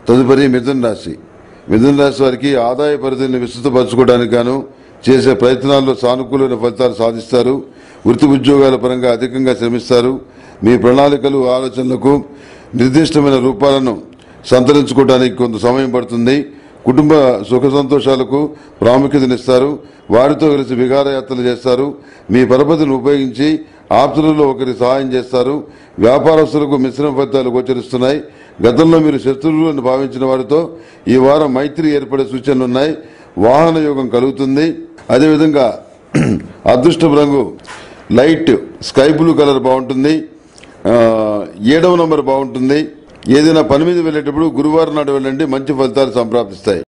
తదుపరి మిథున రాశి మిథున రాశి వారికి ఆదాయ పరిధిని విస్తృతపరచుకోవడానికి గాను చేసే ప్రయత్నాల్లో సానుకూలమైన ఫలితాలు సాధిస్తారు వృత్తి ఉద్యోగాల పరంగా అధికంగా శ్రమిస్తారు మీ ప్రణాళికలు ఆలోచనలకు నిర్దిష్టమైన రూపాలను సంతరించుకోవడానికి కొంత సమయం పడుతుంది కుటుంబ సుఖ సంతోషాలకు ప్రాముఖ్యతనిస్తారు వారితో కలిసి విహారయాత్రలు చేస్తారు మీ పరపతిని ఉపయోగించి ఆప్తులలో ఒకరి సహాయం చేస్తారు వ్యాపారస్తులకు మిశ్రమ ఫలితాలు గోచరిస్తున్నాయి గతంలో మీరు శత్రువులను భావించిన వారితో ఈ వారం మైత్రి ఏర్పడే సూచనలున్నాయి వాహన యోగం కలుగుతుంది అదేవిధంగా అదృష్టం రంగు లైట్ స్కై బ్లూ కలర్ బాగుంటుంది ఆ, ఏడవ నంబర్ బాగుంటుంది ఏదైనా పని మీద వెళ్ళేటప్పుడు గురువారం నాడు వెళ్ళండి మంచి ఫలితాలు సంప్రాప్తిస్తాయి